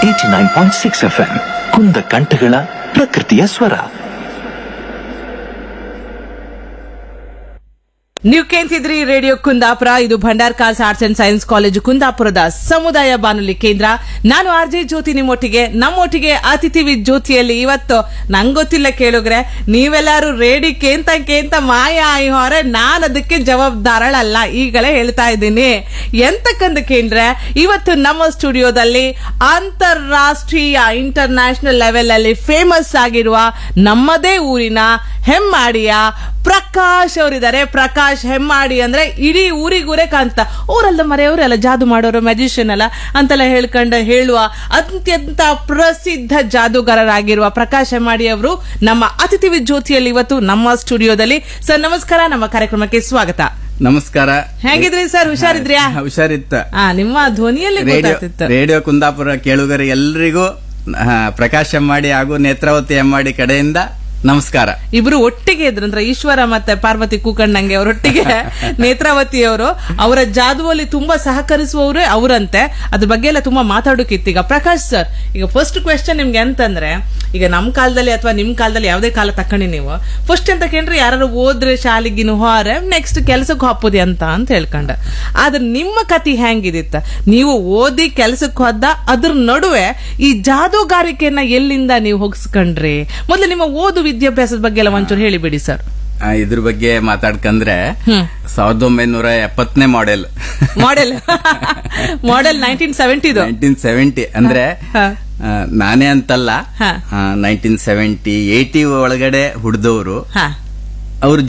Eighty nine point six F M ಕುಂದ ಕಂಠಗಳ ಪ್ರಕೃತಿಯ ಸ್ವರ ನೀವು ಕೇಳ್ತಿದ್ರಿ ರೇಡಿಯೋ ಕುಂದಾಪುರ ಇದು Bhandarkars arts and science college ಕುಂದಾಪುರದ ಸಮುದಾಯ ಬಾನುಲಿ ಕೇಂದ್ರ ನಾನು ಆರ್ ಜೆ ಜ್ಯೋತಿ ನಿಮ್ಮೊಟ್ಟಿಗೆ ನಮ್ಮೊಟ್ಟಿಗೆ ಅತಿಥಿ ವಿದ್ ಜ್ಯೋತಿಯಲ್ಲಿ ಇವತ್ತು ನಂಗ್ ಗೊತ್ತಿಲ್ಲ ಕೇಳುಗ್ರೆ ನೀವೆಲ್ಲರೂ ರೇಡಿ ಕೇಂತ ಕೇಂತ ಮಾಯ ಆಯಿ ಹೊರೆ ನಾನು ಅದಕ್ಕೆ ಜವಾಬ್ದಾರಳಲ್ಲ ಈಗಲೇ ಹೇಳ್ತಾ ಇದ್ದೀನಿ ಎಂತಕ್ಕಂತ ಕೇಂದ್ರೆ ಇವತ್ತು ನಮ್ಮ ಸ್ಟುಡಿಯೋದಲ್ಲಿ ಅಂತಾರಾಷ್ಟ್ರೀಯ ಇಂಟರ್ ನ್ಯಾಷನಲ್ ಲೆವೆಲ್ ಅಲ್ಲಿ ಫೇಮಸ್ ಆಗಿರುವ ನಮ್ಮದೇ ಊರಿನ ಹೆಮ್ಮಾಡಿಯ ಪ್ರಕಾಶ್ ಅವರಿದ್ದಾರೆ ಪ್ರಕಾಶ್ ಹೆಮ್ಮಾಡಿ ಅಂದ್ರೆ ಇಡೀ ಊರಿಗೂರೇ ಕಾಂತ ಊರಲ್ಲ ಮರೆಯವರೆಲ್ಲ ಜಾದು ಮಾಡೋರು ಮ್ಯಾಜಿಷಿಯನ್ ಅಲ್ಲ ಅಂತೆಲ್ಲ ಹೇಳ್ಕೊಂಡು ಹೇಳುವ ಅತ್ಯಂತ ಪ್ರಸಿದ್ಧ ಜಾದೂಗಾರರಾಗಿರುವ ಪ್ರಕಾಶ್ ಹೆಮ್ಮಾಡಿ ಅವರು ನಮ್ಮ ಅತಿಥಿ ವಿದ್ ಜ್ಯೋತಿಯಲ್ಲಿ ಇವತ್ತು ನಮ್ಮ ಸ್ಟುಡಿಯೋದಲ್ಲಿ ಸರ್ ನಮಸ್ಕಾರ ನಮ್ಮ ಕಾರ್ಯಕ್ರಮಕ್ಕೆ ಸ್ವಾಗತ ನಮಸ್ಕಾರ ಹೇಗಿದ್ರಿ ಸರ್ ಹುಷಾರಿದ್ರ್ಯಾ ಹುಷಾರಿತ್ತ ಆ ನಿಮ್ಮ ಧ್ವನಿಯಲ್ಲಿ ರೇಡಿಯೋ ಗೊತ್ತಾಗ್ತಿತ್ತು ರೇಡಿಯೋ ಕುಂದಾಪುರ ಕೇಳುಗರೆ ಎಲ್ರಿಗೂ ಆ, ಪ್ರಕಾಶ್ ಎಮ್ಮಾಡಿ ಹಾಗೂ ನೇತ್ರಾವತಿ ಎಮ್ಮಾಡಿ ಕಡೆಯಿಂದ ನಮಸ್ಕಾರ ಇಬ್ರು ಒಟ್ಟಿಗೆ ಇದ್ರು ಅಂದ್ರೆ ಈಶ್ವರ ಮತ್ತೆ ಪಾರ್ವತಿ ಕೂಕಣ್ಣಂಗೆ ಅವರೊಟ್ಟಿಗೆ ನೇತ್ರಾವತಿ ಅವರು ಅವರ ಜಾದುವಲ್ಲಿ ತುಂಬಾ ಸಹಕರಿಸುವವರೇ ಅವರಂತೆ ಅದ್ರ ಬಗ್ಗೆ ಎಲ್ಲ ತುಂಬಾ ಮಾತಾಡೋಕಿತ್ತು ಈಗ ಪ್ರಕಾಶ್ ಸರ್ ಈಗ ಫಸ್ಟ್ ಕ್ವೆಶನ್ ನಿಮ್ಗೆ ಅಂತಂದ್ರೆ ಈಗ ನಮ್ ಕಾಲದಲ್ಲಿ ಅಥವಾ ನಿಮ್ ಕಾಲದಲ್ಲಿ ಯಾವ್ದೇ ಕಾಲ ತಕೊಂಡಿ ನೀವು ಫಸ್ಟ್ ಅಂತ ಕೇಳ್ರಿ ಯಾರು ಓದ್ರೆ ಶಾಲೆಗಿನ ಹೋರೆ ನೆಕ್ಸ್ಟ್ ಕೆಲ್ಸಕ್ಕೆ ಹಾಪೋದಿ ಅಂತ ಅಂತ ಹೇಳ್ಕೊಂಡ ಆದ್ರೆ ನಿಮ್ಮ ಕತಿ ಹೆಂಗಿದಿತ್ತ ನೀವು ಓದಿ ಕೆಲ್ಸಕ್ಕೆ ಹೋದ ಅದ್ರ ನಡುವೆ ಈ ಜಾದೂಗಾರಿಕೆಯನ್ನ ಎಲ್ಲಿಂದ ನೀವು ಹೋಗಿಸ್ಕೊಂಡ್ರಿ ಮೊದಲು ನಿಮ್ಮ ಓದು ವಿದ್ಯಾಭ್ಯಾಸದ ಬಗ್ಗೆ ಎಲ್ಲ ಒಂಚೂರು ಹೇಳಿಬಿಡಿ ಸರ್ ಆ, ಇದ್ರ ಬಗ್ಗೆ ಮಾತಾಡ್ಕಂದ್ರೆ ಹ್ಮ್. ಸಾವಿರದ ಒಂಬೈನೂರ ಎಪ್ಪತ್ತನೇ ಮಾಡೆಲ್ ಮಾಡೆಲ್ ಮಾಡೆಲ್ ನೈನ್ಟೀನ್ ಸೆವೆಂಟಿದು ನೈನ್ಟೀನ್ ಸೆವೆಂಟಿ ಅಂದ್ರೆ ಹಾ. ಆ, ನಾನೇ ಅಂತಲ್ಲ ಹಾ. ನೈನ್ಟೀನ್ ಸೆವೆಂಟಿ ಏಟಿ ಒಳಗಡೆ ಹುಡ್ದವ್ರು ಹಾ ಅವ್ರ